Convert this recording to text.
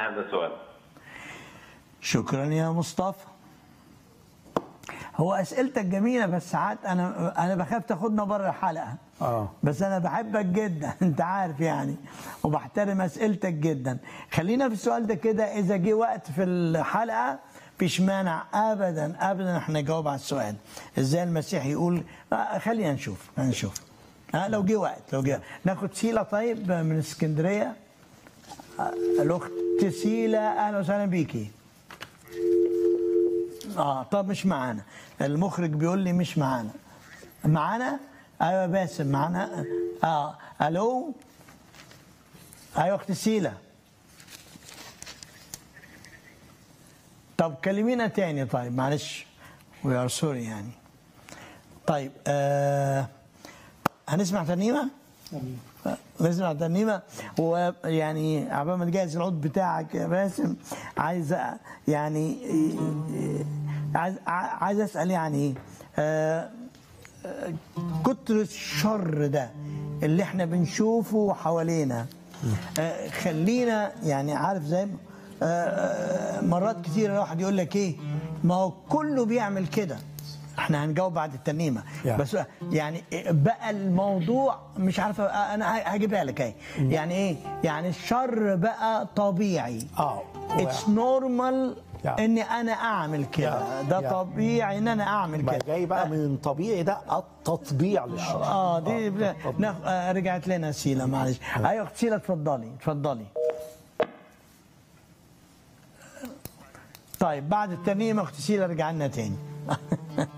هذا السؤال شكرا يا مصطفى هو اسئلتك جميله بس ساعات انا انا بخاف تاخدنا بره الحلقه اه بس انا بحبك جدا انت عارف يعني وبحترم اسئلتك جدا خلينا في السؤال ده كده اذا جه وقت في الحلقه مفيش مانع ابدا ابدا احنا نجاوب على السؤال ازاي المسيح يقول آه، خلينا نشوف خلينا نشوف ها لو جه وقت لو جه ناخد سيله طيب من اسكندريه آه، الاخت سيله اهلا وسهلا بيكي اه طب مش معانا المخرج بيقول لي مش معانا معانا ايوه باسم معانا اه الو ايوه اختي سيلا طب كلمينا تاني طيب معلش وي ار سوري يعني طيب آه هنسمع ترنيمه؟ نسمع ترنيمه ويعني عبال ما تجهز العود بتاعك يا باسم عايز أ- يعني عايز عايز اسال يعني آه، آه، كتر الشر ده اللي احنا بنشوفه حوالينا آه، خلينا يعني عارف زي ما- آه، آه، مرات كتير الواحد يقول لك ايه ما هو كله بيعمل كده احنا هنجاوب بعد الترنيمه يعني. بس يعني بقى الموضوع مش عارف انا هجيبها لك اهي يعني ايه يعني الشر بقى طبيعي اه اتس نورمال يعني. اني انا اعمل كده يعني. ده يعني. طبيعي ان انا اعمل بقى كده جاي بقى من طبيعي ده التطبيع للشر اه دي التطبيع. ناخ... آه رجعت لنا سيلا معلش ايوه اخت سيلا اتفضلي اتفضلي طيب بعد الترنيمه اخت سيلا رجع لنا تاني